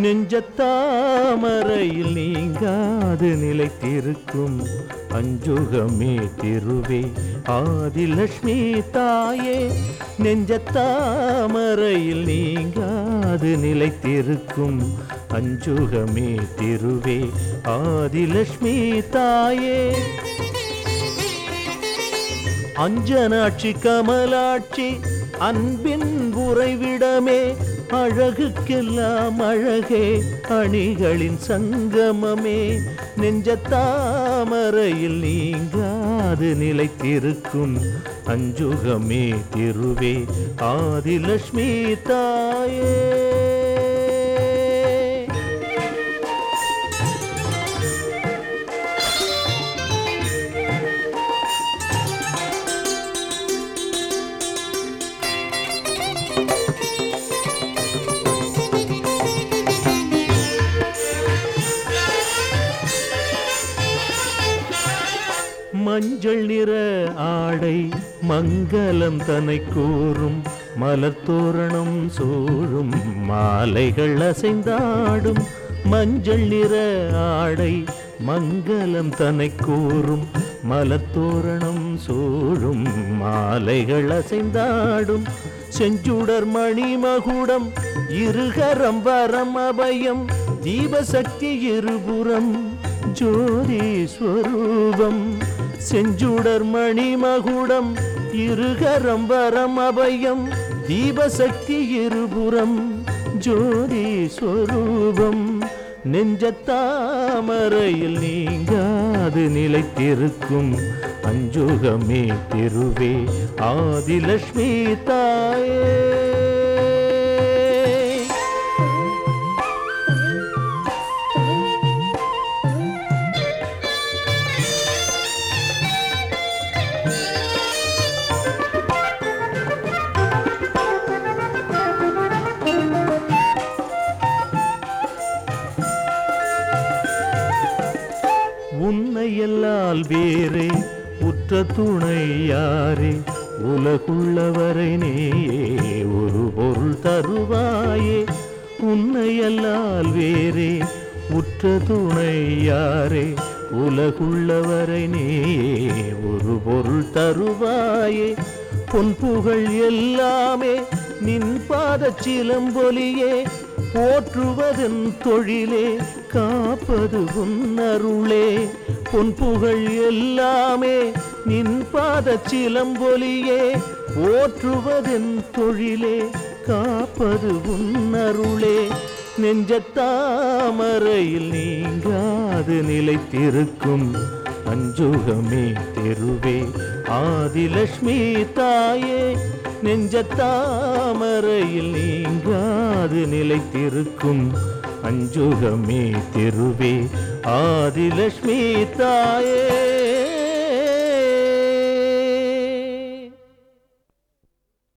நெஞ்சத்தாமரையில் நீங்காது நிலைத்திருக்கும் அஞ்சுகமே திருவே ஆதிலட்சுமி தாயே நெஞ்சத்தாமரையில் நீங்காது நிலைத்திருக்கும் அஞ்சுகமே திருவே ஆதிலட்சுமி தாயே அஞ்சனாட்சி கமலாட்சி அன்பின் உறைவிடமே அழகுக்கெல்லாம் அழகே அணிகளின் சங்கமமே நெஞ்சத்தாமரையில் நீங்காது நிலைத்திருக்கும் அஞ்சுகமே திருவே ஆதிலட்சுமி தாயே மஞ்சள் நிற ஆடை மங்களம் தனை கூறும் மலர் தோரணம் சூழும் மாலைகள் அசைந்தாடும் மஞ்சள் நிற ஆடை மங்களம் தனை கூறும் மலர் தோரணம் சூழும் மாலைகள் அசைந்தாடும் செஞ்சுடர் மணிமகுடம் இருகரம் வரம் அபயம் தீபசக்தி இருபுறம் ஜோதி ஸ்வரூபம் செஞ்சுடர் மணிமகுடம் இருகரம் வரம் அபயம் தீபசக்தி இருபுறம் ஜோதி ஸ்வரூபம் நெஞ்சத்தாமரையில் நீங்காது நிலைத்திருக்கும் அஞ்சுகமே திருவே ஆதிலட்சுமி தாயே உன்னையல்லால் வேறே உற்ற துணை யாரே உலகுள்ளவரை நீயே ஒரு பொருள் தருவாயே உன்னையல்லால் வேறே உற்ற துணை யாரே உலகுள்ளவரை நீயே ஒரு பொருள் தருவாயே பொன் புகழ் எல்லாமே நின் பாதச் சிலம்பொலியே போற்றுவதன் தொழிலே காப்பது உன்னருளே பொன் புகழ் எல்லாமே நின் பாதச் சிலம்பொலியே போற்றுவதன் தொழிலே காப்பது உன்னருளே நெஞ்சத்தாமரையில் நீங்காது நிலைத்திருக்கும் அஞ்சுகமே தெருவே ஆதிலட்சுமி தாயே நெஞ்சத்தாமரையில் நீங்காது நிலைத்திருக்கும் அஞ்சுகமே தெருவே ஆதிலட்சுமி தாயே